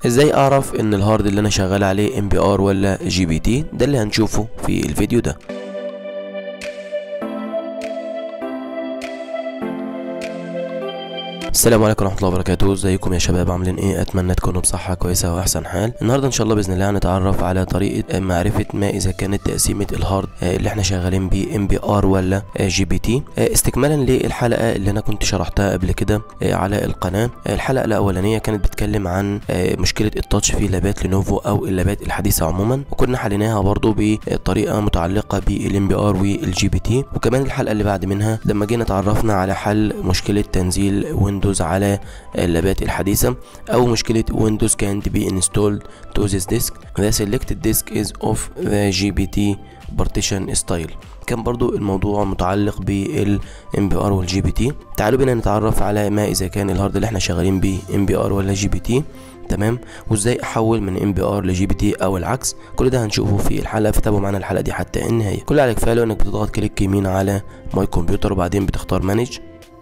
ازاي اعرف ان الهارد اللي انا شغال عليه ام بي ار ولا جي بي تي ده اللي هنشوفه في الفيديو ده السلام عليكم ورحمه الله وبركاته ازيكم يا شباب عاملين ايه اتمنى تكونوا بصحه كويسه واحسن حال النهارده ان شاء الله باذن الله هنتعرف على طريقه معرفه ما اذا كانت تقسيمه الهارد اللي احنا شغالين بيه ام بي ار ولا جي بي تي استكمالا للحلقه اللي انا كنت شرحتها قبل كده على القناه الحلقه الاولانيه كانت بتتكلم عن مشكله التاتش في لابات لينوفو او اللابات الحديثه عموما وكنا حليناها برضو بطريقه متعلقه بالام بي ار والجي بي تي وكمان الحلقه اللي بعد منها لما جينا اتعرفنا على حل مشكله تنزيل ويندوز على اللابات الحديثة أو مشكلة Windows can't be installed to this disk the selected disk is of the GPT partition style كان برضو الموضوع متعلق بال MBR وال GPT تعالوا بينا نتعرف على ما إذا كان الهارد اللي احنا شغالين بيه MBR ولا GPT تمام وازاي احول من ام بي ار لجي بي تي او العكس كل ده هنشوفه في الحلقه فتابعوا معانا الحلقه دي حتى النهايه كل اللي عليك فعله انك بتضغط كليك يمين على ماي كمبيوتر وبعدين بتختار مانج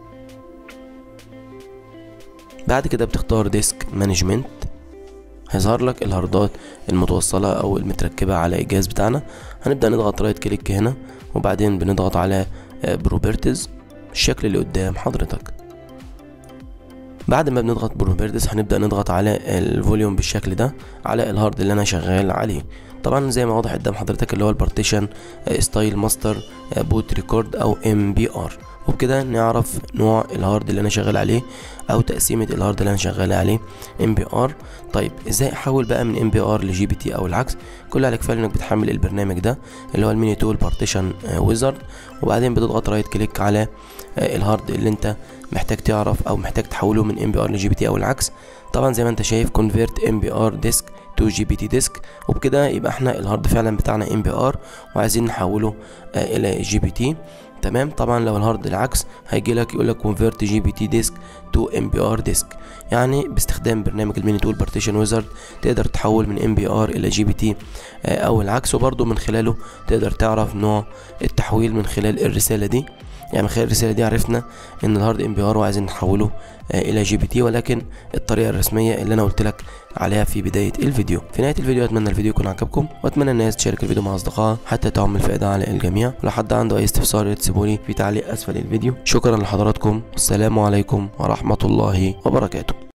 بعد كده بتختار ديسك مانجمنت هيظهر لك الهاردات المتوصلة أو المتركبة على الجهاز بتاعنا هنبدأ نضغط رايت كليك هنا وبعدين بنضغط على بروبرتيز الشكل اللي قدام حضرتك بعد ما بنضغط بروبرتيز هنبدأ نضغط على الفوليوم بالشكل ده على الهارد اللي أنا شغال عليه طبعا زي ما واضح قدام حضرتك اللي هو البارتيشن ستايل ماستر بوت ريكورد او ام بي ار وبكده نعرف نوع الهارد اللي انا شغال عليه او تقسيمه الهارد اللي انا شغال عليه ام بي ار طيب ازاي احول بقى من ام بي ار لجي بي تي او العكس كل عليك فعلا انك بتحمل البرنامج ده اللي هو الميني تول بارتيشن ويزارد وبعدين بتضغط رايت كليك على الهارد اللي انت محتاج تعرف او محتاج تحوله من ام بي ار لجي بي تي او العكس طبعا زي ما انت شايف كونفيرت ام بي ار ديسك تو جي بي تي ديسك وبكده يبقى احنا الهارد فعلا بتاعنا ام بي ار وعايزين نحوله آه الى جي بي تي تمام طبعا لو الهارد العكس هيجي لك يقول لك كونفيرت جي بي تي ديسك تو ام بي ار ديسك يعني باستخدام برنامج الميني تول بارتيشن ويزارد تقدر تحول من ام بي ار الى جي بي تي او العكس وبرضه من خلاله تقدر تعرف نوع التحويل من خلال الرساله دي يعني من خلال الرساله دي عرفنا ان الهارد ام بي ار وعايزين نحوله الى جي بي تي ولكن الطريقه الرسميه اللي انا قلت لك عليها في بدايه الفيديو في نهايه الفيديو اتمنى الفيديو يكون عجبكم واتمنى الناس تشارك الفيديو مع اصدقائها حتى تعم الفائده على الجميع ولو حد عنده اي استفسار تسيبوا لي في تعليق اسفل الفيديو شكرا لحضراتكم والسلام عليكم ورحمه الله وبركاته